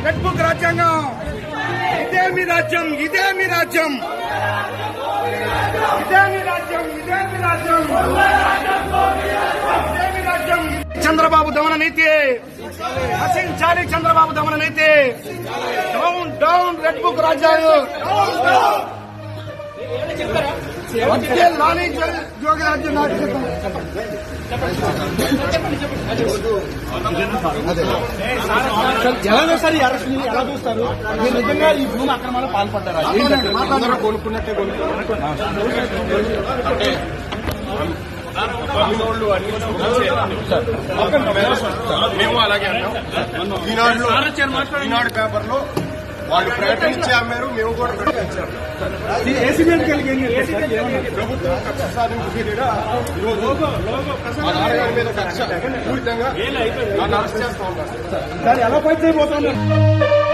red book రాజ్యాంగం ఇదే మీ రాజ్యం ఇదే మీ రాజ్యం ఇదే మీ రాజ్యం ఇదే మీ రాజ్యం ఇదే మీ రాజ్యం చంద్రబాబు దమన నీతి నశించాలి చంద్రబాబు దమన నీతి డౌన్ డౌన్ రెడ్ బుక్ రాజ్యాంగం డౌన్ డౌన్ అందుకే లానీ జోగి రాజ్యం నాకు ఎలా సార్ ఈ అరెస్ట్ ని ఎలా చూస్తారు మీరు నిజంగా ఈ భూమి అక్రమాలు పాల్పడ్డారా మాట్లాడారు కొనుక్కున్నట్టే మేము అలాగే అన్నాం ఈనాడులో ఈనాడు పేపర్ లో వాళ్ళు ప్రకటించి అమ్మారు మేము కూడా ప్రకటించాము ప్రభుత్వం కక్ష సాధింపు చర్యగా ఈరోజు మా నాన్నగారి మీద కక్ష పూరితంగా నన్ను అరెస్ట్ చేస్తా ఉన్నారు ఎలా ఫైట్ చేయబోతున్నారు